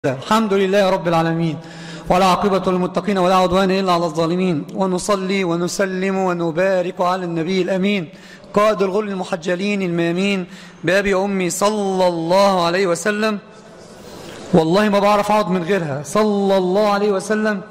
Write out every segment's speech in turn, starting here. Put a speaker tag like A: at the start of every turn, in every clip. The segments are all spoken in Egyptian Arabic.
A: الحمد لله رب العالمين ولا عاقبة للمتقين ولا عدوان إلا على الظالمين ونصلي ونسلم ونبارك على النبي الأمين قائد الغر المحجلين الميامين بأبي أمي صلى الله عليه وسلم والله ما بعرف أقعد من غيرها صلى الله عليه وسلم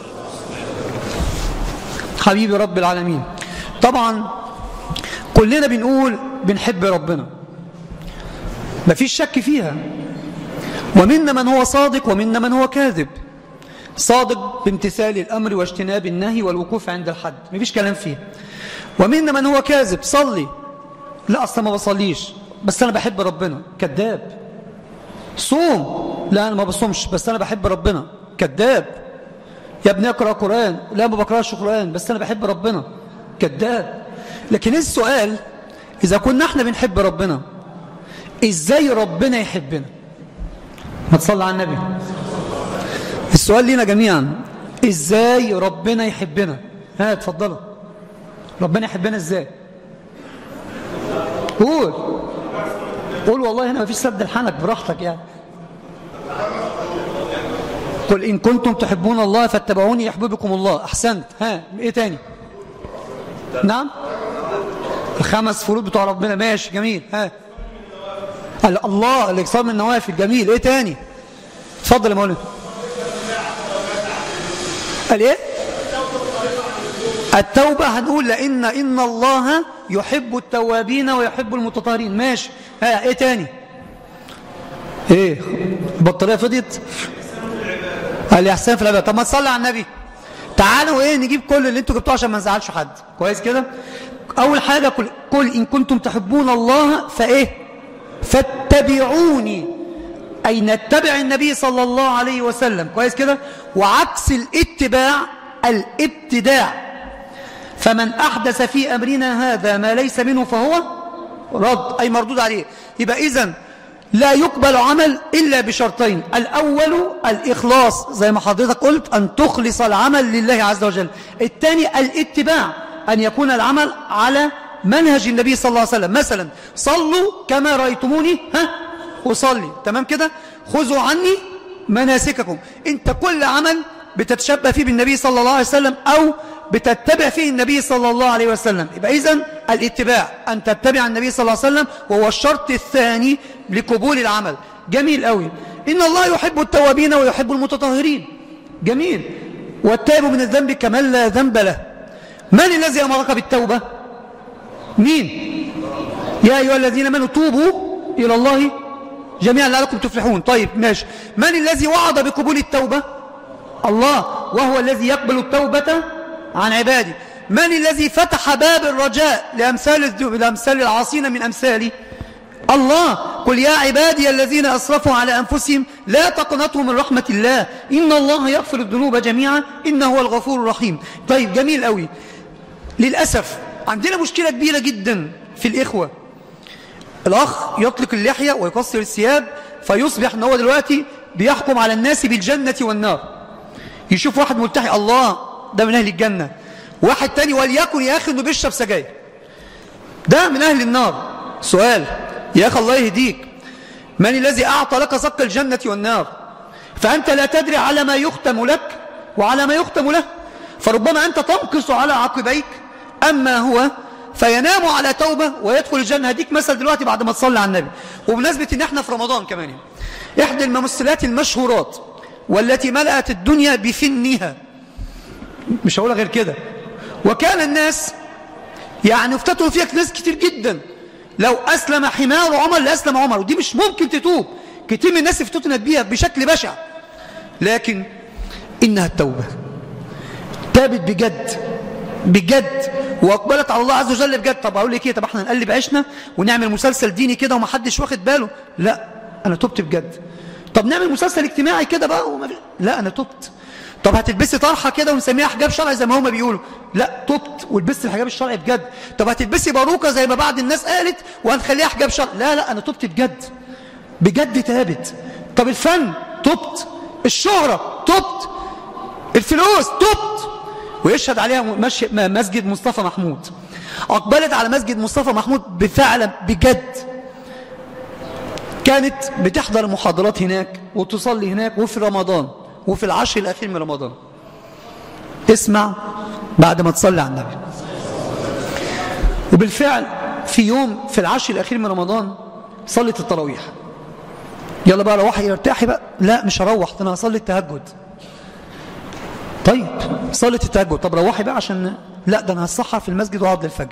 A: حبيبي رب العالمين طبعا كلنا بنقول بنحب ربنا مفيش شك فيها ومنا من هو صادق ومنا من هو كاذب صادق بامتثال الأمر واجتناب النهي والوقوف عند الحد مفيش كلام فيه ومنا من هو كاذب صلي لا أصلا ما بصليش بس أنا بحب ربنا كذاب صوم لا أنا ما بصومش بس أنا بحب ربنا كذاب يا ابني اقرأ قرآن لا ما بقرأش قرآن بس أنا بحب ربنا كذاب لكن السؤال إذا كنا احنا بنحب ربنا إزاي ربنا يحبنا ما تصلى على النبي السؤال لنا جميعا ازاي ربنا يحبنا ها اتفضلوا ربنا يحبنا ازاي قول قول والله هنا ما فيش سد الحنك براحتك يعني قل إن كنتم تحبون الله فاتبعوني يحببكم الله أحسنت ها إيه تاني نعم الخمس فروض بتوع ربنا ماشي جميل ها الله الاكثار من النوافل جميل ايه تاني اتفضل يا مولانا قال ايه التوبة هنقول لأن إن الله يحب التوابين ويحب المتطهرين ماشي ها ايه تاني ايه البطارية فضيت الإحسان في العبادة طب ما تصلي على النبي تعالوا ايه نجيب كل اللي انتوا جبتوه عشان ما نزعلش حد كويس كده اول حاجة قل, قل ان كنتم تحبون الله فايه فاتبعوني أي نتبع النبي صلى الله عليه وسلم كويس كده وعكس الاتباع الابتداع فمن أحدث في أمرنا هذا ما ليس منه فهو رد أي مردود عليه يبقى إذن لا يقبل عمل إلا بشرطين الأول الإخلاص زي ما حضرتك قلت أن تخلص العمل لله عز وجل الثاني الاتباع أن يكون العمل على منهج النبي صلى الله عليه وسلم مثلا صلوا كما رأيتموني ها أصلي تمام كده خذوا عني مناسككم انت كل عمل بتتشبه فيه بالنبي صلى الله عليه وسلم أو بتتبع فيه النبي صلى الله عليه وسلم يبقى إذن الاتباع أن تتبع النبي صلى الله عليه وسلم وهو الشرط الثاني لقبول العمل جميل قوي إن الله يحب التوابين ويحب المتطهرين جميل والتائب من الذنب كمن لا ذنب له من الذي أمرك بالتوبة مين يا أيها الذين امنوا توبوا إلى الله جميعا لعلكم تفلحون طيب ماشي من الذي وعد بقبول التوبة الله وهو الذي يقبل التوبة عن عباده من الذي فتح باب الرجاء لأمثال, لأمثال العاصين من أمثالي الله قل يا عبادي الذين أسرفوا على أنفسهم لا تقنطوا من رحمة الله إن الله يغفر الذنوب جميعا إنه هو الغفور الرحيم طيب جميل قوي للأسف عندنا مشكلة كبيرة جدا في الإخوة الأخ يطلق اللحية ويقصر الثياب فيصبح أنه دلوقتي بيحكم على الناس بالجنة والنار يشوف واحد ملتحي الله ده من أهل الجنة واحد تاني وليكن يا أخي أنه بيشرب سجاير ده من أهل النار سؤال يا أخي الله يهديك من الذي أعطى لك صك الجنة والنار فأنت لا تدري على ما يختم لك وعلى ما يختم له فربما أنت تنقص على عقبيك أما هو فينام على توبة ويدخل الجنة هديك مثل دلوقتي بعد ما تصلي على النبي وبمناسبة ان احنا في رمضان كمان احدى الممثلات المشهورات والتي ملأت الدنيا بفنها مش هقولها غير كده وكان الناس يعني افتتوا فيها ناس كتير جدا لو أسلم حمار عمر لأسلم عمر ودي مش ممكن تتوب كتير من الناس افتتنت بيها بشكل بشع لكن إنها التوبة تابت بجد بجد واقبلت على الله عز وجل بجد طب اقول لك ايه طب احنا نقلب عيشنا ونعمل مسلسل ديني كده ومحدش واخد باله لا انا تبت بجد طب نعمل مسلسل اجتماعي كده بقى وما لا انا تبت طب هتلبسي طرحه كده ونسميها حجاب شرعي زي ما هما بيقولوا لا تبت ولبست الحجاب الشرعي بجد طب هتلبسي باروكه زي ما بعض الناس قالت وهنخليها حجاب شرعي لا لا انا تبت بجد بجد تابت طب الفن تبت الشهره تبت الفلوس تبت ويشهد عليها مسجد مصطفى محمود أقبلت على مسجد مصطفى محمود بفعلا بجد كانت بتحضر المحاضرات هناك وتصلي هناك وفي رمضان وفي العشر الأخير من رمضان اسمع بعد ما تصلي على النبي وبالفعل في يوم في العشر الأخير من رمضان صلت التراويح يلا بقى روحي ارتاحي بقى لا مش هروح انا هصلي التهجد طيب صلت التهجد طب روحي بقى عشان لا ده انا هسحر في المسجد واقعد للفجر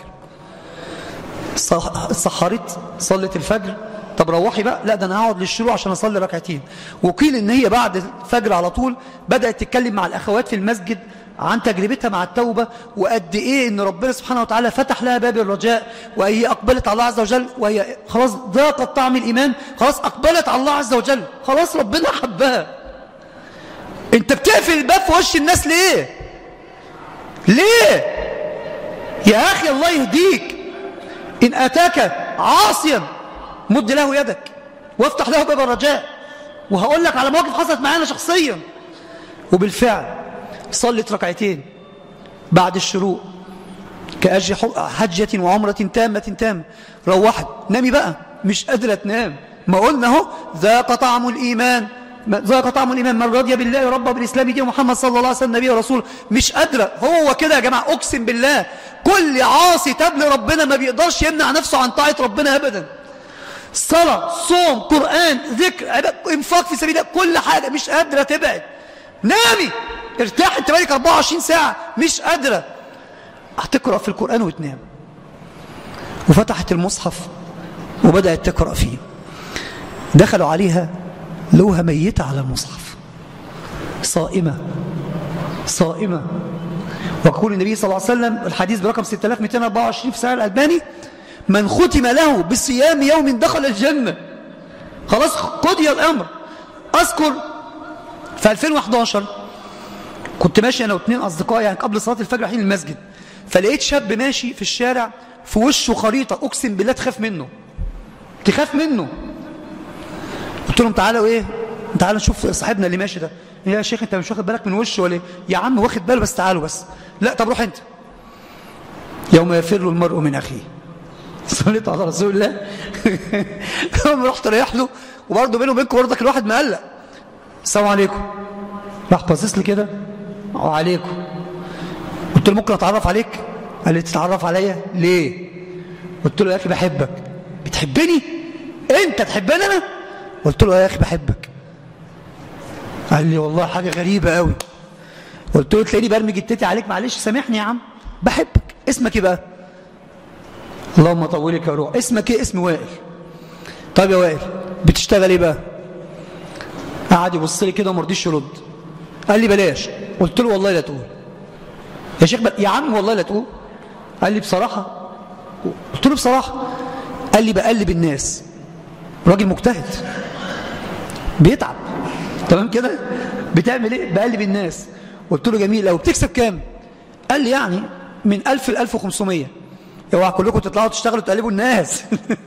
A: سحرت صلت الفجر طب روحي بقى لا ده انا هقعد للشروق عشان اصلي ركعتين وقيل ان هي بعد الفجر على طول بدات تتكلم مع الاخوات في المسجد عن تجربتها مع التوبة وقد إيه إن ربنا سبحانه وتعالى فتح لها باب الرجاء وهي أقبلت على الله عز وجل وهي خلاص ذاقت طعم الإيمان خلاص أقبلت على الله عز وجل خلاص ربنا حبها أنت بتقفل الباب في وش الناس ليه ليه يا أخي الله يهديك إن أتاك عاصيا مد له يدك وافتح له باب الرجاء وهقول لك على مواقف حصلت معانا شخصيا وبالفعل صلت ركعتين بعد الشروق كأجل حجة وعمرة تامة تامة روحت نامي بقى مش قادرة تنام ما قلنا اهو ذاق طعم الإيمان ذاق طعم الإيمان من رضي بالله ربا بالإسلام دي محمد صلى الله عليه وسلم نبي ورسول مش قادرة هو كده يا جماعة أقسم بالله كل عاصي تاب لربنا ما بيقدرش يمنع نفسه عن طاعة ربنا أبدا صلاة صوم قرآن ذكر انفاق في سبيل الله كل حاجة مش قادرة تبعد نامي ارتاح انت بالك 24 ساعة مش قادرة هتقرأ في القرآن وتنام وفتحت المصحف وبدأت تقرأ فيه دخلوا عليها لوها ميتة على المصحف صائمة صائمة ويقول النبي صلى الله عليه وسلم الحديث برقم 6224 في سعر الألباني من ختم له بصيام يوم دخل الجنة خلاص قضي الأمر أذكر في 2011 كنت ماشي أنا واثنين أصدقائي يعني قبل صلاة الفجر رايحين المسجد فلقيت شاب ماشي في الشارع في وشه خريطة أقسم بالله تخاف منه تخاف منه قلت لهم تعالوا إيه تعالوا نشوف صاحبنا اللي ماشي ده يا شيخ أنت مش واخد بالك من وشه ولا إيه يا عم واخد باله بس تعالوا بس لا طب روح أنت يوم يفر المرء من أخيه صليت على رسول الله يوم رحت رايح له وبرضه بينه وبينكم برضك الواحد مقلق السلام عليكم راح باصص لي كده وعليكم قلت له ممكن اتعرف عليك قال لي تتعرف عليا ليه قلت له يا اخي بحبك بتحبني انت تحبني انا قلت له يا اخي بحبك قال لي والله حاجه غريبه قوي قلت له تلاقيني برمي جتتي عليك معلش سامحني يا عم بحبك اسمك ايه بقى اللهم طولك يا روح اسمك ايه اسم وائل طيب يا وائل بتشتغل ايه بقى قعد يبص لي كده وما رضيش يرد قال لي بلاش قلت له والله لا تقول يا شيخ بل... يا عم والله لا تقول قال لي بصراحة قلت له بصراحة قال لي بقلب الناس راجل مجتهد بيتعب تمام كده بتعمل ايه بقلب الناس قلت له جميل قوي بتكسب كام قال لي يعني من 1000 ل 1500 اوعى كلكم تطلعوا تشتغلوا تقلبوا الناس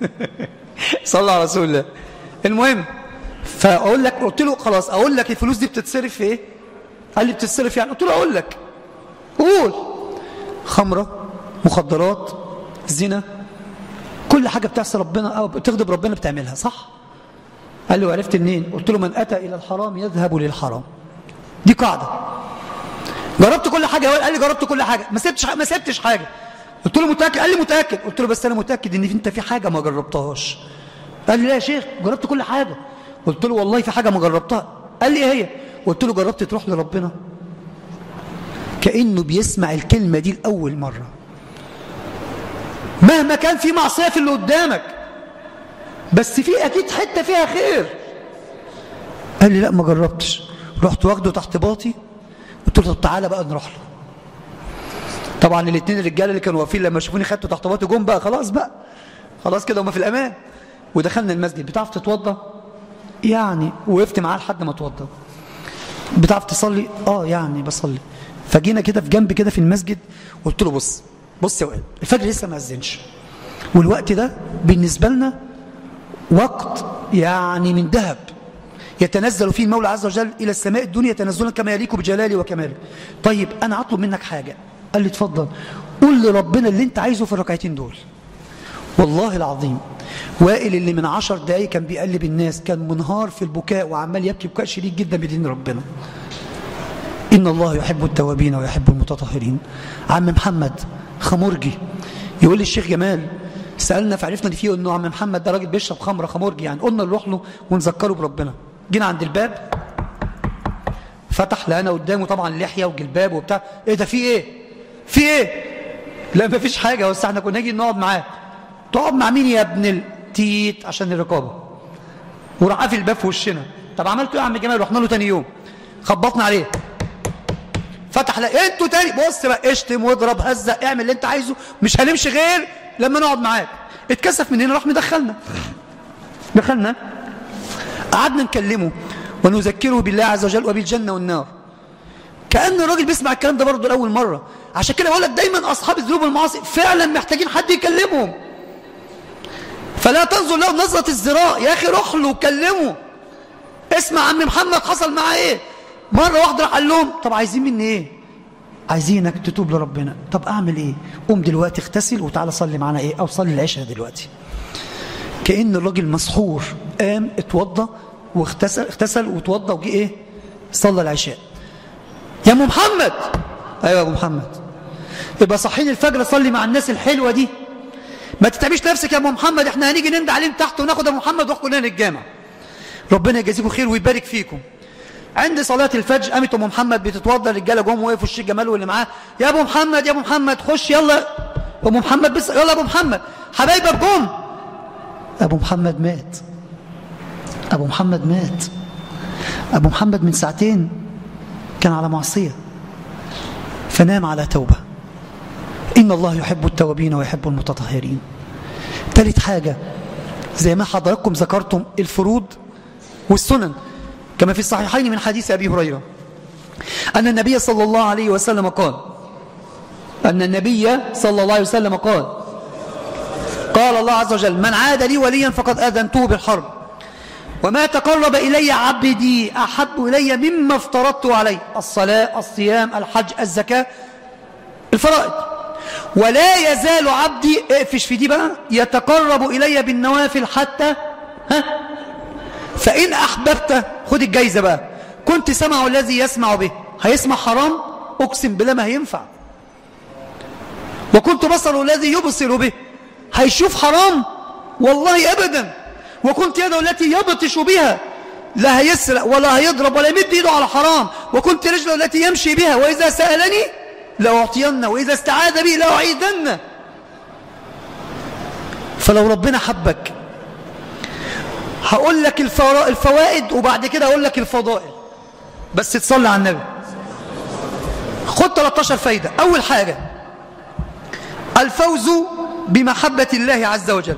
A: صلى على رسول الله المهم فاقول لك قلت له خلاص اقول لك الفلوس دي بتتصرف في ايه قال لي بتتصرف يعني قلت له اقول لك قول خمره مخدرات زنا كل حاجه بتعصي ربنا او بتغضب ربنا بتعملها صح قال لي وعرفت منين قلت له من اتى الى الحرام يذهب للحرام دي قاعده جربت كل حاجه قال لي جربت كل حاجه ما سبتش ما سبتش حاجه قلت له متاكد قال لي متاكد قلت له بس انا متاكد ان انت في حاجه ما جربتهاش قال لي لا يا شيخ جربت كل حاجه قلت له والله في حاجه ما جربتها قال لي ايه هي قلت له جربت تروح لربنا كانه بيسمع الكلمه دي لاول مره مهما كان في معصيه في اللي قدامك بس في اكيد حته فيها خير قال لي لا ما جربتش رحت واخده تحت باطي قلت له طب تعالى بقى نروح له طبعا الاثنين الرجاله اللي كانوا واقفين لما شافوني خدته تحت باطي جم بقى خلاص بقى خلاص كده هم في الامان ودخلنا المسجد بتعرف تتوضى يعني وقفت معاه لحد ما اتوضى بتعرف تصلي اه يعني بصلي فجينا كده في جنب كده في المسجد قلت له بص بص يا وائل الفجر لسه ما اذنش والوقت ده بالنسبه لنا وقت يعني من ذهب يتنزل فيه المولى عز وجل الى السماء الدنيا تنزلا كما يليق بجلاله وكماله طيب انا اطلب منك حاجه قال لي اتفضل قول لربنا اللي انت عايزه في الركعتين دول والله العظيم وائل اللي من عشر دقايق كان بيقلب الناس كان منهار في البكاء وعمال يبكي بكاء شديد جدا بدين ربنا إن الله يحب التوابين ويحب المتطهرين عم محمد خمرجي يقول لي الشيخ جمال سألنا فعرفنا فيه انه عم محمد ده راجل بيشرب خمره خمرجي يعني قلنا نروح له ونذكره بربنا جينا عند الباب فتح لقانا قدامه طبعا لحيه وجلباب وبتاع ايه ده في ايه في ايه لا ما فيش حاجه بس احنا كنا نيجي نقعد معاه تقعد مع مين يا ابن التيت عشان الرقابه وراح قافل الباب في وشنا طب عملتوا ايه يا عم جمال رحنا له تاني يوم خبطنا عليه فتح لا انتوا تاني بص بقى اشتم واضرب هزق اعمل اللي انت عايزه مش هنمشي غير لما نقعد معاك اتكسف من هنا راح مدخلنا دخلنا قعدنا نكلمه ونذكره بالله عز وجل وبالجنة والنار كأن الراجل بيسمع الكلام ده برضه لأول مرة عشان كده بقول لك دايما أصحاب الذنوب والمعاصي فعلا محتاجين حد يكلمهم فلا تنظر له نظرة الزراء يا أخي روح له وكلمه اسمع عم محمد حصل معاه ايه مرة واحدة راح قال لهم طب عايزين مني ايه عايزينك تتوب لربنا طب اعمل ايه قوم دلوقتي اغتسل وتعالى صلي معانا ايه او صلي العشاء دلوقتي كأن الراجل مسحور قام اتوضى واغتسل اغتسل وتوضى وجي ايه صلى العشاء يا ام محمد ايوه يا ابو محمد يبقى صحيني الفجر صلي مع الناس الحلوه دي ما تتعبيش نفسك يا ابو محمد احنا هنيجي نند عليهم تحت وناخد ابو محمد ونروح كلنا الجامع ربنا يجازيكم خير ويبارك فيكم عند صلاة الفجر قامت ام محمد بتتوضى الرجاله جم وقفوا الشيخ جمال واللي معاه يا ابو محمد يا ابو محمد خش يلا ابو محمد بس يلا ابو محمد حبايبك جم ابو محمد مات ابو محمد مات ابو محمد من ساعتين كان على معصيه فنام على توبه ان الله يحب التوابين ويحب المتطهرين ثالث حاجه زي ما حضراتكم ذكرتم الفروض والسنن كما في الصحيحين من حديث أبي هريرة أن النبي صلى الله عليه وسلم قال أن النبي صلى الله عليه وسلم قال قال الله عز وجل من عاد لي وليا فقد آذنته بالحرب وما تقرب إلي عبدي أحب إلي مما افترضت عليه الصلاة الصيام الحج الزكاة الفرائض ولا يزال عبدي اقفش في دي بقى يتقرب إلي بالنوافل حتى ها فإن أحببت خد الجايزة بقى كنت سمع الذي يسمع به هيسمع حرام أقسم بالله ما هينفع وكنت بصر الذي يبصر به هيشوف حرام والله أبدا وكنت يده التي يبطش بها لا هيسرق ولا هيضرب ولا يمد ايده على حرام وكنت رجله التي يمشي بها وإذا سألني لأعطين وإذا استعاذ بي لأعيدن فلو ربنا حبك هقول لك الفوائد وبعد كده هقول لك الفضائل بس تصلي على النبي خد 13 فايدة أول حاجة الفوز بمحبة الله عز وجل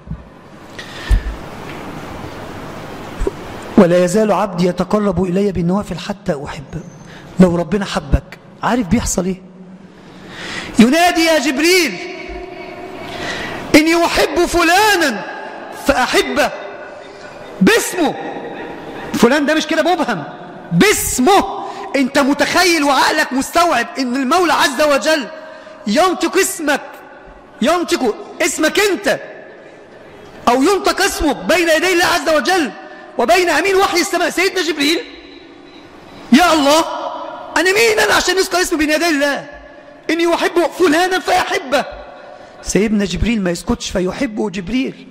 A: ولا يزال عبدي يتقرب إلي بالنوافل حتى أحب لو ربنا حبك عارف بيحصل إيه ينادي يا جبريل إني أحب فلانا فأحبه باسمه فلان ده مش كده مبهم باسمه انت متخيل وعقلك مستوعب ان المولى عز وجل ينطق اسمك ينطق اسمك انت او ينطق اسمك بين يدي الله عز وجل وبين امين وحي السماء سيدنا جبريل يا الله انا مين انا عشان يذكر اسمي بين يدي الله اني احب فلانا فاحبه سيدنا جبريل ما يسكتش فيحبه جبريل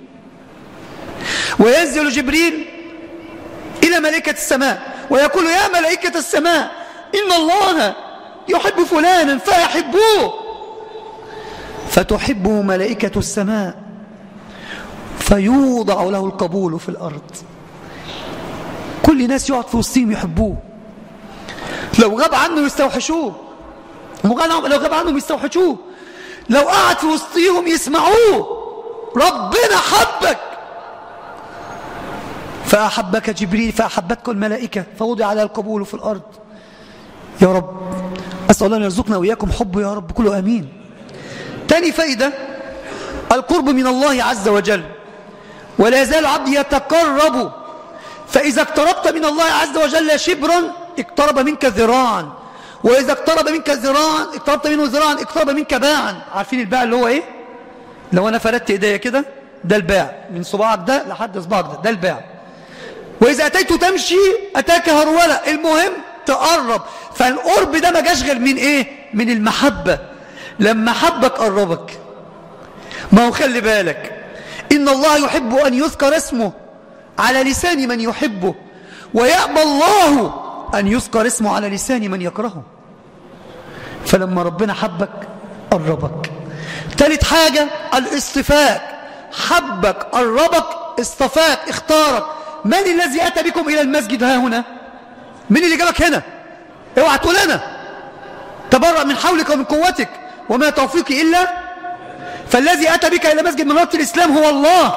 A: وينزل جبريل إلى ملائكة السماء ويقول يا ملائكة السماء إن الله يحب فلانا فيحبوه فتحبه ملائكة السماء فيوضع له القبول في الأرض كل ناس يقعد في وسطهم يحبوه لو غاب عنه يستوحشوه لو غاب عنهم يستوحشوه لو قعد في وسطهم يسمعوه ربنا حبك فأحبك جبريل فأحبتك الملائكة فوضع على القبول في الأرض يا رب أسأل الله أن يرزقنا وإياكم حب يا رب كله أمين تاني فايدة القرب من الله عز وجل ولا يزال عبدي يتقرب فإذا اقتربت من الله عز وجل شبرا اقترب منك ذراعا وإذا اقترب منك ذراعا اقتربت منه ذراعا اقترب منك باعا عارفين الباع اللي هو ايه لو أنا فردت إيديا كده ده الباع من صباعك ده لحد صباعك ده ده الباع وإذا أتيت تمشي أتاك هرولة المهم تقرب فالقرب ده ما جاش غير من إيه من المحبة لما حبك قربك ما هو خلي بالك إن الله يحب أن يذكر اسمه على لسان من يحبه ويأبى الله أن يذكر اسمه على لسان من يكرهه فلما ربنا حبك قربك ثالث حاجة الاصطفاء حبك قربك اصطفاك اختارك من الذي أتى بكم إلى المسجد ها هنا من اللي جابك هنا اوعى تقول أنا تبرأ من حولك ومن قوتك وما توفيقي إلا فالذي أتى بك إلى مسجد من ربط الإسلام هو الله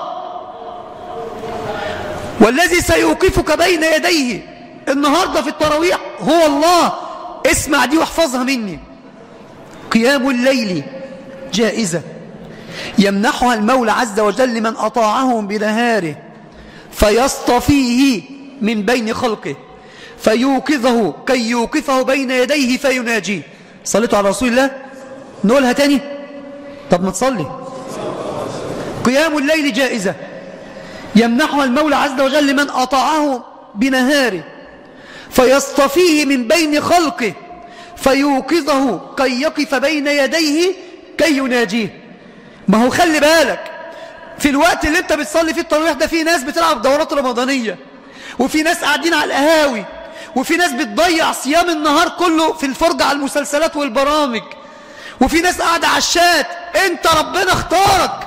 A: والذي سيوقفك بين يديه النهاردة في التراويح هو الله اسمع دي واحفظها مني قيام الليل جائزة يمنحها المولى عز وجل لمن أطاعه بنهاره فيصطفيه من بين خلقه فيوقظه كي يوقفه بين يديه فيناجيه صليتوا على رسول الله نقولها تاني طب ما تصلي قيام الليل جائزة يمنحها المولى عز وجل لمن أطاعه بنهاره فيصطفيه من بين خلقه فيوقظه كي يقف بين يديه كي يناجيه ما هو خلي بالك في الوقت اللي انت بتصلي فيه التراويح ده في ناس بتلعب دورات رمضانية وفي ناس قاعدين على القهاوي وفي ناس بتضيع صيام النهار كله في الفرجة على المسلسلات والبرامج وفي ناس قاعدة على الشات انت ربنا اختارك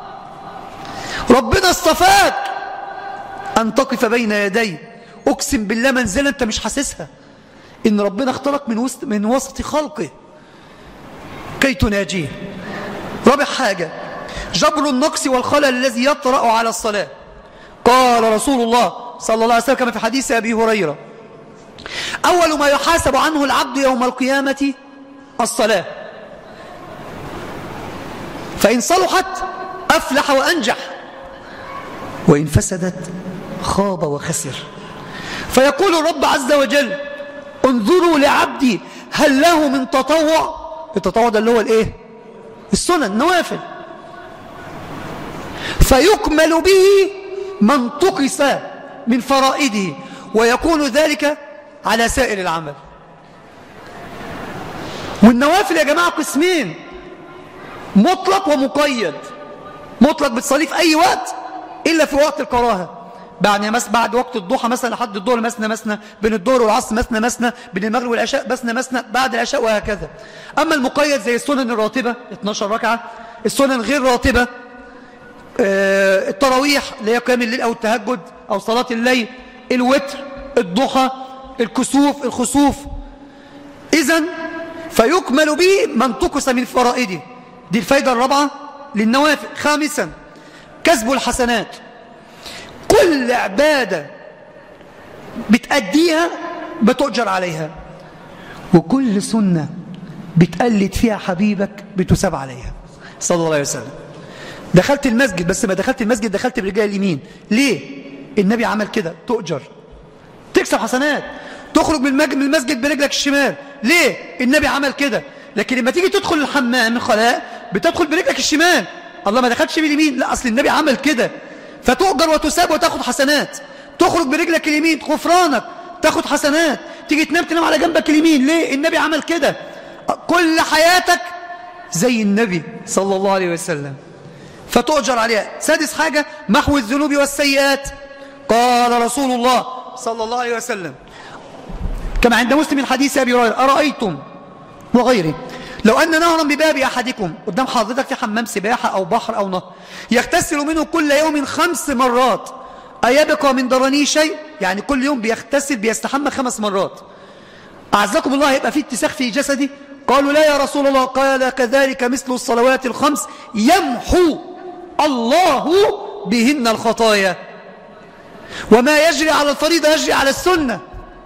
A: ربنا اصطفاك ان تقف بين يديه اقسم بالله منزلة انت مش حاسسها ان ربنا اختارك من وسط, من وسط خلقه كي تناجيه رابع حاجة جبر النقص والخلل الذي يطرأ على الصلاة قال رسول الله صلى الله عليه وسلم كما في حديث أبي هريرة أول ما يحاسب عنه العبد يوم القيامة الصلاة فإن صلحت أفلح وأنجح وإن فسدت خاب وخسر فيقول الرب عز وجل انظروا لعبدي هل له من تطوع التطوع ده اللي هو الايه السنن نوافل فيكمل به من تقص من فرائده ويكون ذلك على سائر العمل والنوافل يا جماعة قسمين مطلق ومقيد مطلق بتصليه في أي وقت إلا في وقت الكراهة بعد مس بعد وقت الضحى مثلا لحد الظهر مسنا مسنا بين الظهر والعصر مسنا مسنا بين المغرب والعشاء مسنا مسنا بعد العشاء وهكذا أما المقيد زي السنن الراتبة 12 ركعة السنن غير راتبة آه التراويح اللي هي قيام الليل أو التهجد أو صلاة الليل الوتر الضحى الكسوف الخسوف إذا فيكمل به من تقص من فرائده دي الفايدة الرابعة للنوافل خامسا كسب الحسنات كل عبادة بتأديها بتؤجر عليها وكل سنة بتقلد فيها حبيبك بتساب عليها صلى الله عليه وسلم دخلت المسجد بس ما دخلت المسجد دخلت برجال اليمين ليه النبي عمل كده تؤجر تكسب حسنات تخرج من المسجد برجلك الشمال ليه النبي عمل كده لكن لما تيجي تدخل الحمام الخلاء بتدخل برجلك الشمال الله ما دخلتش باليمين لا اصل النبي عمل كده فتؤجر وتساب وتاخد حسنات تخرج برجلك اليمين غفرانك تاخد حسنات تيجي تنام تنام على جنبك اليمين ليه النبي عمل كده كل حياتك زي النبي صلى الله عليه وسلم فتؤجر عليها سادس حاجة محو الذنوب والسيئات قال رسول الله صلى الله عليه وسلم كما عند مسلم الحديث أبي هريرة أرأيتم وغيره لو أن نهرا بباب أحدكم قدام حضرتك في حمام سباحة أو بحر أو نهر يغتسل منه كل يوم خمس مرات أيبقى من درنيه شيء يعني كل يوم بيغتسل بيستحمى خمس مرات أعزكم الله يبقى في اتساخ في جسدي قالوا لا يا رسول الله قال كذلك مثل الصلوات الخمس يمحو الله بهن الخطايا وما يجري على الفريضة يجري على السنة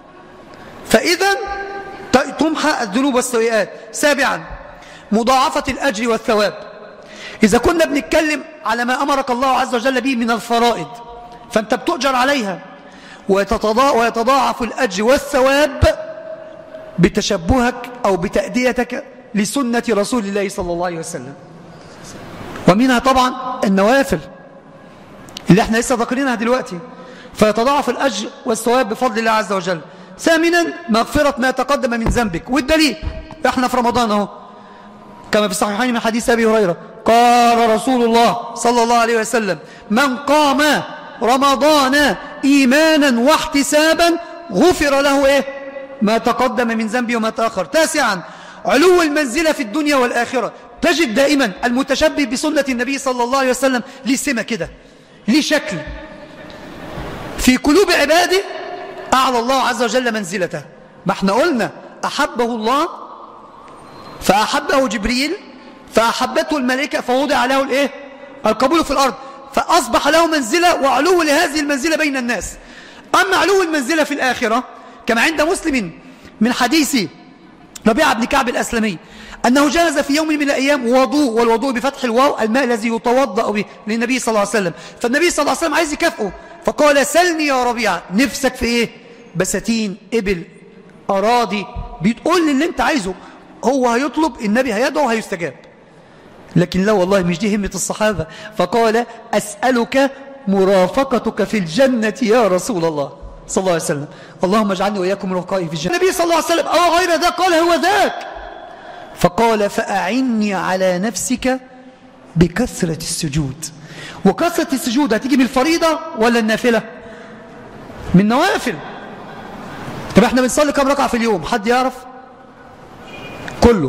A: فإذا تمحى الذنوب والسيئات سابعا مضاعفة الأجر والثواب إذا كنا بنتكلم على ما أمرك الله عز وجل به من الفرائض فأنت بتؤجر عليها ويتضاعف الأجر والثواب بتشبهك أو بتأديتك لسنة رسول الله صلى الله عليه وسلم ومنها طبعا النوافل اللي احنا لسه ذاكرينها دلوقتي فيتضاعف الأجر والثواب بفضل الله عز وجل ثامنا مغفرة ما تقدم من ذنبك والدليل احنا في رمضان اهو كما في الصحيحين من حديث أبي هريرة قال رسول الله صلى الله عليه وسلم من قام رمضان إيمانا واحتسابا غفر له إيه ما تقدم من ذنبه وما تأخر تاسعا علو المنزلة في الدنيا والآخرة تجد دائما المتشبه بسنة النبي صلى الله عليه وسلم ليه سمة كده ليه شكل في قلوب عباده أعلى الله عز وجل منزلته ما احنا قلنا أحبه الله فأحبه جبريل فأحبته الملائكة فوضع له الإيه؟ القبول في الأرض فأصبح له منزلة وعلو لهذه المنزلة بين الناس أما علو المنزلة في الآخرة كما عند مسلم من حديث ربيعة بن كعب الأسلمي أنه جاز في يوم من الأيام وضوء والوضوء بفتح الواو الماء الذي يتوضأ به للنبي صلى الله عليه وسلم فالنبي صلى الله عليه وسلم عايز يكافئه فقال سلني يا ربيعة نفسك في إيه بساتين إبل أراضي بتقول لي اللي أنت عايزه هو هيطلب النبي هيدعو هيستجاب لكن لا والله مش دي همة الصحابة فقال أسألك مرافقتك في الجنة يا رسول الله صلى الله عليه وسلم اللهم اجعلني وإياكم رفقائي في الجنة النبي صلى الله عليه وسلم أو غير ذا قال هو ذاك فقال فأعني على نفسك بكثرة السجود وكثرة السجود هتيجي من الفريضة ولا النافلة من النوافل طب احنا بنصلي كم ركعة في اليوم حد يعرف كله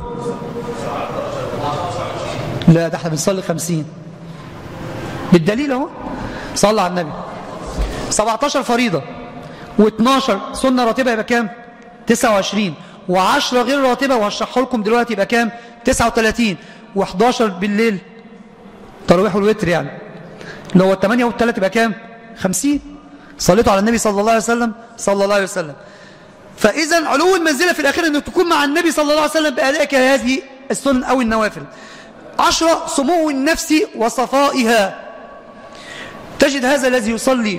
A: لا ده احنا بنصلي خمسين بالدليل اهو صلى على النبي 17 فريضة و12 سنة راتبة يبقى كام 29 و10 غير راتبة وهشرحه لكم دلوقتي يبقى كام 39 و11 بالليل تراويح والوتر يعني اللي هو الثمانية والثلاثة يبقى كام 50 صليتوا على النبي صلى الله عليه وسلم صلى الله عليه وسلم فإذا علو المنزلة في الآخرة أنه تكون مع النبي صلى الله عليه وسلم بأدائك هذه السنن أو النوافل عشرة سمو النفس وصفائها تجد هذا الذي يصلي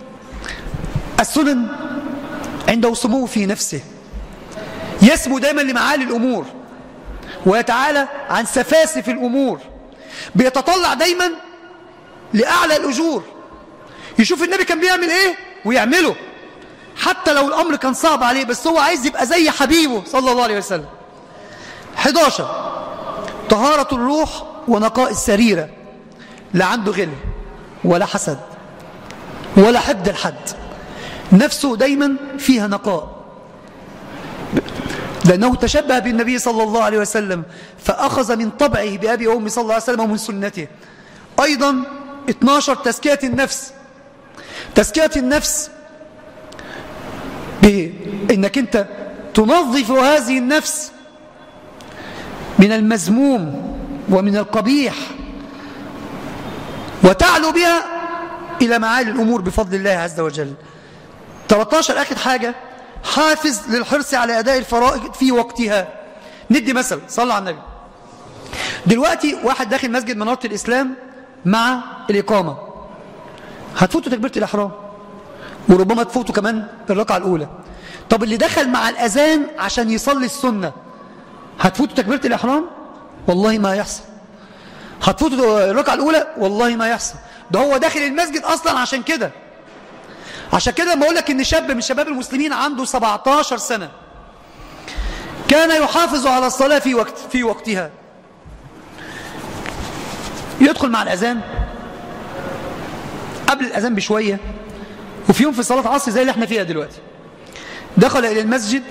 A: السنن عنده سمو في نفسه يسمو دائما لمعالي الأمور ويتعالى عن سفاسف الأمور بيتطلع دايما لأعلى الأجور يشوف النبي كان بيعمل إيه ويعمله حتى لو الأمر كان صعب عليه بس هو عايز يبقى زي حبيبه صلى الله عليه وسلم 11 طهارة الروح ونقاء السريرة لا عنده غل ولا حسد ولا حد الحد نفسه دايما فيها نقاء لأنه تشبه بالنبي صلى الله عليه وسلم فأخذ من طبعه بأبي وأمي صلى الله عليه وسلم ومن سنته أيضا 12 تزكية النفس تزكية النفس بأنك أنت تنظف هذه النفس من المزموم ومن القبيح وتعلو بها إلى معالي الأمور بفضل الله عز وجل 13 آخر حاجة حافز للحرص على أداء الفرائض في وقتها ندي مثل صلى على النبي دلوقتي واحد داخل مسجد منارة الإسلام مع الإقامة هتفوتوا تكبيرة الإحرام وربما تفوتوا كمان الركعة الأولى طب اللي دخل مع الأذان عشان يصلي السنة هتفوتوا تكبيرة الإحرام والله ما يحصل هتفوتوا الركعة الأولى والله ما يحصل ده هو داخل المسجد أصلا عشان كده عشان كده لما أقول لك إن شاب من شباب المسلمين عنده 17 سنة كان يحافظ على الصلاة في وقت في وقتها يدخل مع الأذان قبل الأذان بشوية وفي يوم في صلاة عصر زي اللي احنا فيها دلوقتي دخل إلى المسجد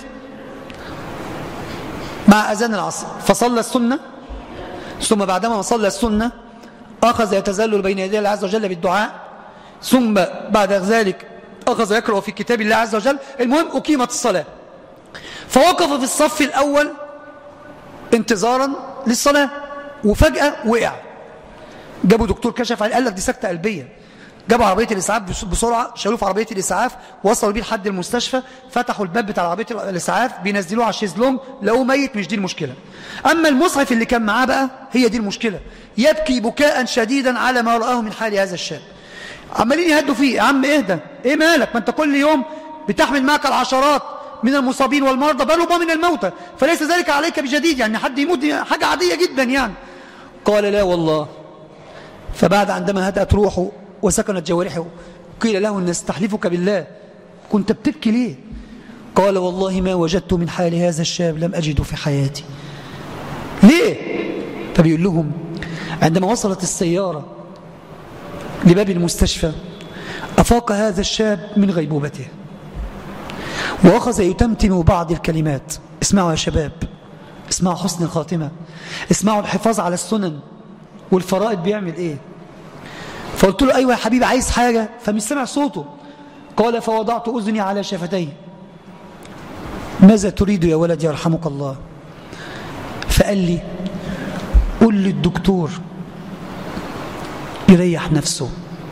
A: مع أذان العصر فصلى السنة ثم بعدما صلى السنة أخذ يتزلل بين يدي الله عز وجل بالدعاء ثم بعد ذلك أخذ يقرأ في كتاب الله عز وجل المهم أقيمت الصلاة فوقف في الصف الأول انتظارا للصلاة وفجأة وقع جابوا دكتور كشف عليه قال لك دي سكتة قلبية جابوا عربية الإسعاف بسرعة شالوه في عربية الإسعاف وصلوا بيه لحد المستشفى فتحوا الباب بتاع عربية الإسعاف بينزلوه على الشيزلونج لقوه ميت مش دي المشكلة أما المصحف اللي كان معاه بقى هي دي المشكلة يبكي بكاء شديدا على ما رآه من حال هذا الشاب عمالين يهدوا فيه يا عم اهدى ايه مالك ما انت كل يوم بتحمل معك العشرات من المصابين والمرضى بل ربما من الموتى فليس ذلك عليك بجديد يعني حد يموت حاجة عادية جدا يعني قال لا والله فبعد عندما هدأت روحه وسكنت جوارحه قيل له نستحلفك بالله كنت بتبكي ليه قال والله ما وجدت من حال هذا الشاب لم أجده في حياتي ليه فبيقول لهم عندما وصلت السيارة لباب المستشفى أفاق هذا الشاب من غيبوبته وأخذ يتمتم بعض الكلمات اسمعوا يا شباب اسمعوا حسن الخاتمة اسمعوا الحفاظ على السنن والفرائض بيعمل ايه فقلت له ايوه يا حبيبي عايز حاجة فمش سمع صوته قال فوضعت أذني على شفتيه ماذا تريد يا ولد يرحمك الله فقال لي قل للدكتور يريح نفسه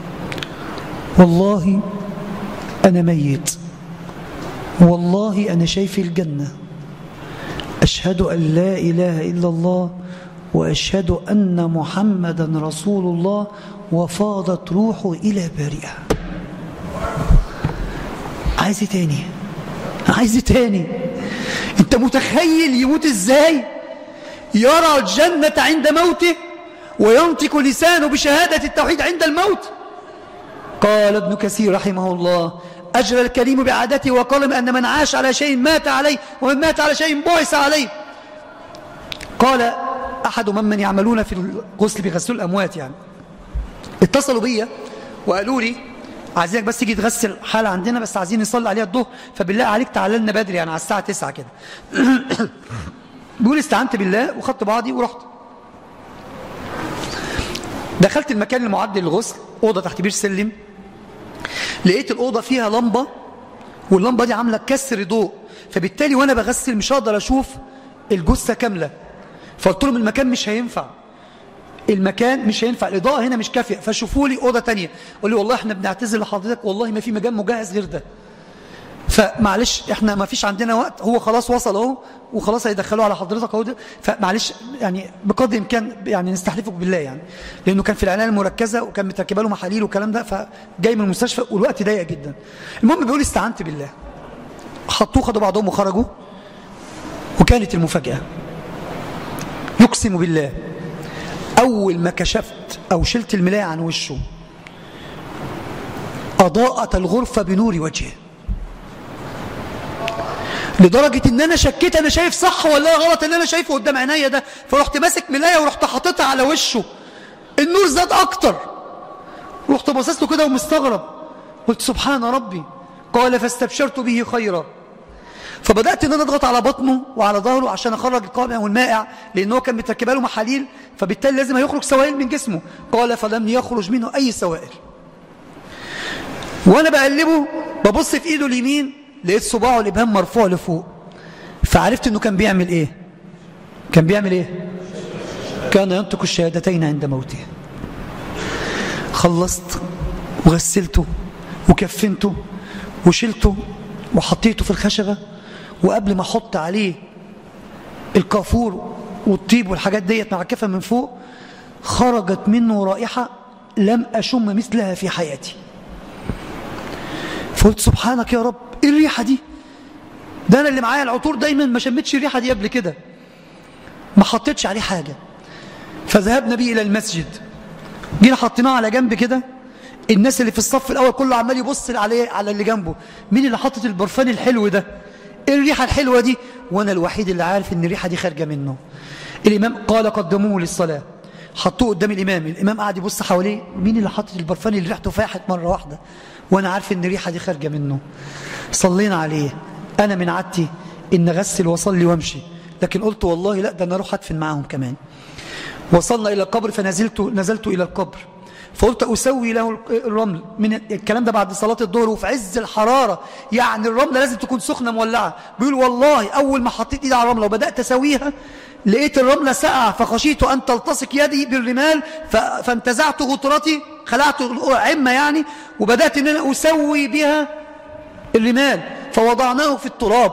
A: والله أنا ميت والله أنا شايف الجنة أشهد أن لا إله إلا الله وأشهد أن محمدا رسول الله وفاضت روحه إلى بارئها عايز تاني عايز تاني انت متخيل يموت ازاي يرى الجنة عند موته وينطق لسانه بشهادة التوحيد عند الموت قال ابن كثير رحمه الله أجرى الكريم بعادته وقال أن من عاش على شيء مات عليه ومن مات على شيء بعث عليه قال أحد ممن يعملون في الغسل بغسل الأموات يعني اتصلوا بي وقالوا لي عايزينك بس تيجي تغسل حالة عندنا بس عايزين نصلي عليها الظهر فبالله عليك تعالى لنا بدري يعني على الساعة 9 كده بيقول استعنت بالله وخدت بعضي ورحت دخلت المكان المعد للغسل أوضة تحت بير سلم لقيت الأوضة فيها لمبة واللمبة دي عاملة كسر ضوء فبالتالي وأنا بغسل مش هقدر أشوف الجثة كاملة فقلت لهم المكان مش هينفع المكان مش هينفع الإضاءة هنا مش كافية فشوفوا لي أوضة تانية قال لي والله احنا بنعتذر لحضرتك والله ما في مكان مجهز غير ده فمعلش احنا ما فيش عندنا وقت هو خلاص وصل اهو وخلاص هيدخلوه على حضرتك اهو فمعلش يعني بقدر الامكان يعني نستحلفك بالله يعني لانه كان في العنايه المركزه وكان متركبه له محاليل والكلام ده فجاي من المستشفى والوقت ضيق جدا المهم بيقول استعنت بالله حطوه خدوا بعضهم وخرجوا وكانت المفاجاه يقسم بالله اول ما كشفت او شلت الملايه عن وشه اضاءت الغرفه بنور وجهه لدرجة ان انا شكيت انا شايف صح ولا غلط ان انا شايفه قدام عينيا ده فرحت ماسك ملاية ورحت حاططها على وشه النور زاد اكتر رحت باصص له كده ومستغرب قلت سبحان ربي قال فاستبشرت به خيرا فبدأت ان انا اضغط على بطنه وعلى ظهره عشان اخرج القامع والمائع لان هو كان متركبه له محاليل فبالتالي لازم هيخرج سوائل من جسمه قال فلم يخرج منه اي سوائل وانا بقلبه ببص في ايده اليمين لقيت صباعه الابهام مرفوع لفوق فعرفت انه كان بيعمل ايه كان بيعمل ايه كان ينطق الشهادتين عند موته خلصت وغسلته وكفنته وشلته وحطيته في الخشبة وقبل ما احط عليه الكافور والطيب والحاجات ديت مع الكفن من فوق خرجت منه رائحة لم أشم مثلها في حياتي فقلت سبحانك يا رب ايه الريحة دي ده انا اللي معايا العطور دايما ما شمتش الريحة دي قبل كده ما حطيتش عليه حاجة فذهبنا بيه الى المسجد جينا حطيناه على جنب كده الناس اللي في الصف الاول كله عمال يبص عليه على اللي جنبه مين اللي حاطط البرفان الحلو ده ايه الريحة الحلوة دي وانا الوحيد اللي عارف ان الريحة دي خارجة منه الامام قال قدموه للصلاة حطوه قدام الامام الامام قاعد يبص حواليه مين اللي حاطط البرفان اللي ريحته فاحت مرة واحدة وانا عارف ان الريحة دي خارجة منه صلينا عليه انا من عادتي ان اغسل واصلي وامشي لكن قلت والله لا ده انا اروح ادفن معاهم كمان وصلنا الى القبر فنزلت نزلت الى القبر فقلت اسوي له الرمل من الكلام ده بعد صلاه الظهر وفي عز الحراره يعني الرمله لازم تكون سخنه مولعه بيقول والله اول ما حطيت ايدي على الرمله وبدات اسويها لقيت الرمله ساقعه فخشيت ان تلتصق يدي بالرمال فانتزعت غطرتي خلعت عمه يعني وبدات ان انا اسوي بها الرمال فوضعناه في التراب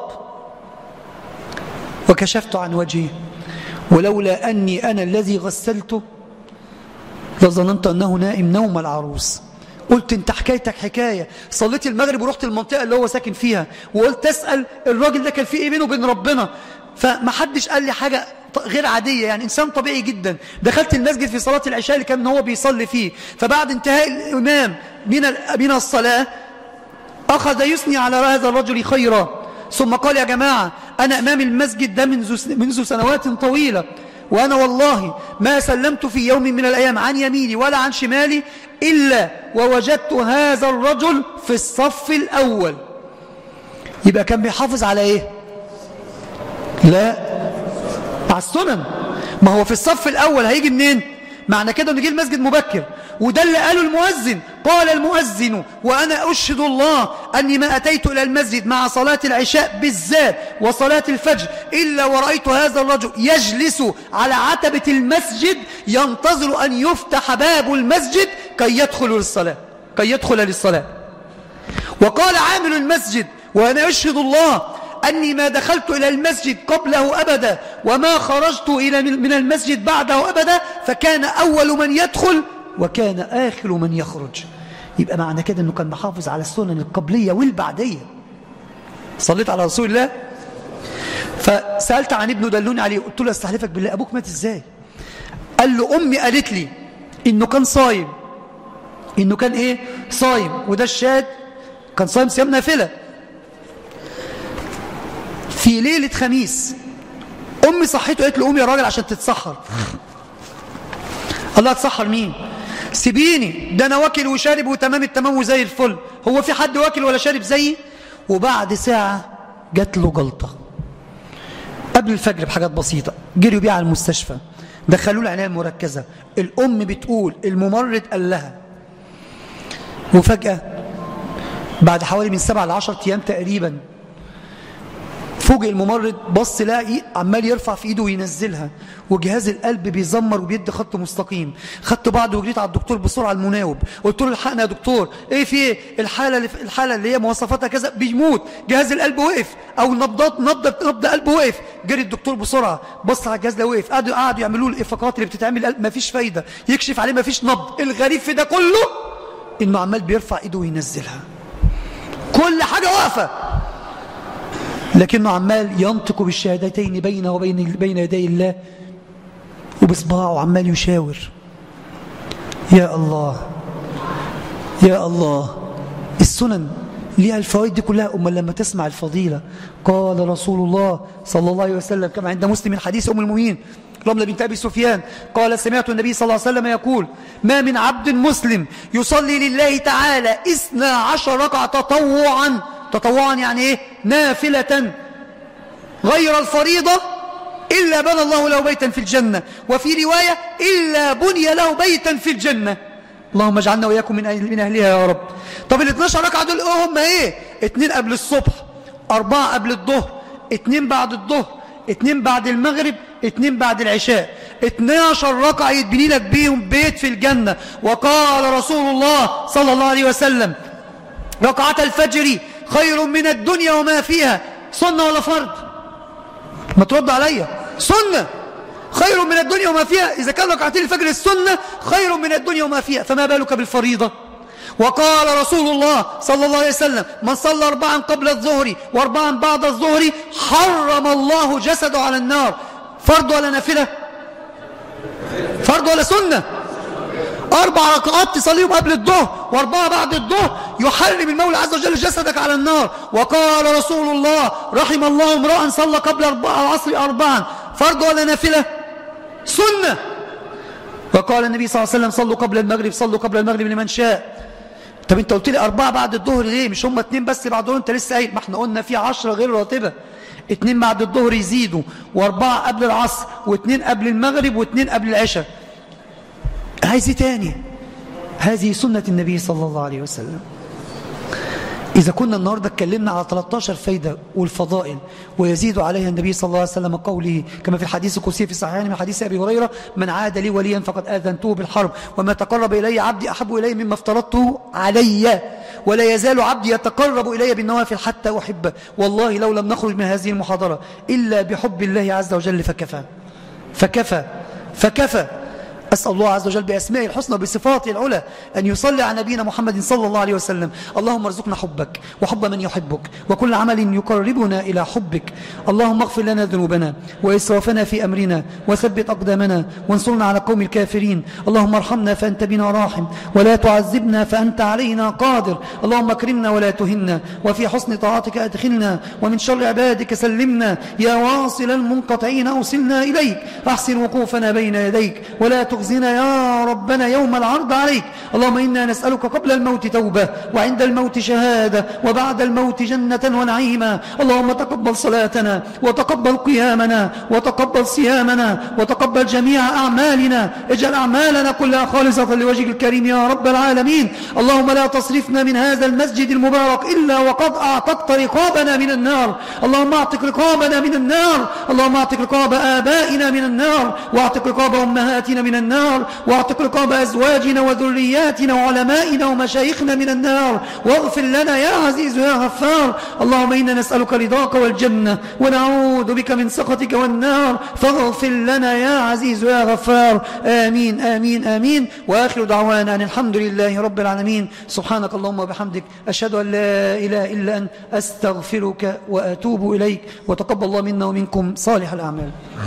A: وكشفت عن وجهه ولولا أني أنا الذي غسلته لظننت أنه نائم نوم العروس قلت انت حكايتك حكاية صليت المغرب ورحت المنطقة اللي هو ساكن فيها وقلت أسأل الراجل ده كان فيه ايه بينه وبين ربنا فما حدش قال لي حاجة غير عادية يعني إنسان طبيعي جدا دخلت المسجد في صلاة العشاء اللي كان هو بيصلي فيه فبعد انتهاء الإمام من من الصلاة أخذ يثني على هذا الرجل خيرا ثم قال يا جماعة أنا أمام المسجد ده منذ سنوات طويلة وأنا والله ما سلمت في يوم من الأيام عن يميني ولا عن شمالي إلا ووجدت هذا الرجل في الصف الأول يبقى كان بيحافظ على إيه لا على السنن ما هو في الصف الأول هيجي منين معنى كده انه جه المسجد مبكر وده اللي قاله المؤذن قال المؤذن وأنا أشهد الله أني ما أتيت إلى المسجد مع صلاة العشاء بالذات وصلاة الفجر إلا ورأيت هذا الرجل يجلس على عتبة المسجد ينتظر أن يفتح باب المسجد كي يدخل للصلاة كي يدخل للصلاة وقال عامل المسجد وأنا أشهد الله أني ما دخلت إلى المسجد قبله أبدا وما خرجت إلى من المسجد بعده أبدا فكان أول من يدخل وكان آخر من يخرج يبقى معنى كده أنه كان محافظ على السنن القبلية والبعدية صليت على رسول الله فسألت عن ابنه دلوني عليه قلت له استحلفك بالله أبوك مات إزاي قال له أمي قالت لي إنه كان صايم إنه كان إيه صايم وده الشاد كان صايم صيام نافلة في ليلة خميس أمي صحيته قالت له قوم يا راجل عشان تتسحر الله تسحر مين سيبيني ده أنا واكل وشارب وتمام التمام وزي الفل هو في حد واكل ولا شارب زيي وبعد ساعة جات له جلطة قبل الفجر بحاجات بسيطة جريوا بيه على المستشفى دخلوه العناية المركزة الأم بتقول الممرض قال لها وفجأة بعد حوالي من سبعة لعشر أيام تقريبا فوجئ الممرض بص لاقي عمال يرفع في ايده وينزلها وجهاز القلب بيزمر وبيدي خط مستقيم خدت بعض وجريت على الدكتور بسرعه المناوب قلت له الحقنا يا دكتور ايه في ايه الحاله اللي الحاله اللي هي مواصفاتها كذا بيموت جهاز القلب وقف او نبضات نبض نبض قلبه وقف جري الدكتور بسرعه بص على الجهاز ده وقف قعدوا قعدوا يعملوا له الافاقات اللي بتتعمل القلب مفيش فايده يكشف عليه مفيش نبض الغريب في ده كله انه عمال بيرفع ايده وينزلها كل حاجه واقفه لكنه عمال ينطق بالشهادتين بينه وبين بين يدي الله وبصباعه عمال يشاور يا الله يا الله السنن ليها الفوائد دي كلها أما لما تسمع الفضيلة قال رسول الله صلى الله عليه وسلم كما عند مسلم من حديث أم المؤمنين رملة بنت أبي سفيان قال سمعت النبي صلى الله عليه وسلم يقول ما من عبد مسلم يصلي لله تعالى إثنى عشر ركعة تطوعا تطوعا يعني ايه نافلة غير الفريضة إلا بنى الله له بيتا في الجنة وفي رواية إلا بني له بيتا في الجنة اللهم اجعلنا وإياكم من, أهل من أهلها يا رب طب ال 12 ركعة دول ايه هم ايه اتنين قبل الصبح أربعة قبل الظهر اتنين بعد الظهر اتنين بعد المغرب اتنين بعد العشاء 12 ركعة يتبني لك بيهم بيت في الجنة وقال رسول الله صلى الله عليه وسلم ركعة الفجر خير من الدنيا وما فيها سنة ولا فرض ما ترد عليا سنة خير من الدنيا وما فيها إذا كان ركعتين الفجر السنة خير من الدنيا وما فيها فما بالك بالفريضة وقال رسول الله صلى الله عليه وسلم من صلى أربعا قبل الظهر وأربعا بعد الظهر حرم الله جسده على النار فرض ولا نافلة فرض ولا سنة أربع ركعات تصليهم قبل الظهر وأربعة بعد الظهر يحرم المولى عز وجل جسدك على النار وقال رسول الله رحم الله امرأ صلى قبل العصر أربعا فرض ولا نافلة سنة وقال النبي صلى الله عليه وسلم صلوا قبل المغرب صلوا قبل المغرب لمن شاء طب انت قلت لي أربعة بعد الظهر ليه مش هم اتنين بس بعد الظهر انت لسه قايل ما احنا قلنا في عشرة غير راتبة اتنين بعد الظهر يزيدوا واربعة قبل العصر واتنين قبل المغرب واتنين قبل العشاء عايز تاني هذه سنة النبي صلى الله عليه وسلم إذا كنا النهاردة اتكلمنا على 13 فايدة والفضائل ويزيد عليها النبي صلى الله عليه وسلم قوله كما في الحديث القدسي في صحيحين من حديث أبي هريرة من عاد لي وليا فقد آذنته بالحرب وما تقرب إلي عبدي أحب إلي مما افترضته علي ولا يزال عبدي يتقرب إلي بالنوافل حتى أحبه والله لو لم نخرج من هذه المحاضرة إلا بحب الله عز وجل فكفى فكفى فكفى أسأل الله عز وجل بأسمائه الحسنى وبصفاته العلى أن يصلي على نبينا محمد صلى الله عليه وسلم اللهم ارزقنا حبك وحب من يحبك وكل عمل يقربنا إلى حبك اللهم اغفر لنا ذنوبنا وإسرافنا في أمرنا وثبت أقدامنا وانصرنا على قوم الكافرين اللهم ارحمنا فأنت بنا راحم ولا تعذبنا فأنت علينا قادر اللهم اكرمنا ولا تهنا وفي حسن طاعتك أدخلنا ومن شر عبادك سلمنا يا واصل المنقطعين أوصلنا إليك أحسن وقوفنا بين يديك ولا تخزنا يا ربنا يوم العرض عليك اللهم إنا نسألك قبل الموت توبة وعند الموت شهادة وبعد الموت جنة ونعيما اللهم تقبل صلاتنا وتقبل قيامنا وتقبل صيامنا وتقبل جميع أعمالنا اجعل أعمالنا كلها خالصة لوجهك الكريم يا رب العالمين اللهم لا تصرفنا من هذا المسجد المبارك إلا وقد أعتقت رقابنا من النار اللهم أعتق رقابنا من النار اللهم أعتق رقاب آبائنا من النار واعتق رقاب أمهاتنا من النار واعتق رقاب أزواجنا وذرياتنا وعلمائنا ومشايخنا من النار واغفر لنا يا عزيز يا غفار اللهم إنا نسألك رضاك والجنة ونعوذ بك من سخطك والنار فاغفر لنا يا عزيز يا غفار آمين آمين آمين وآخر دعوانا أن الحمد لله رب العالمين سبحانك اللهم وبحمدك أشهد أن لا إله إلا أن أستغفرك وأتوب إليك وتقبل الله منا ومنكم صالح الأعمال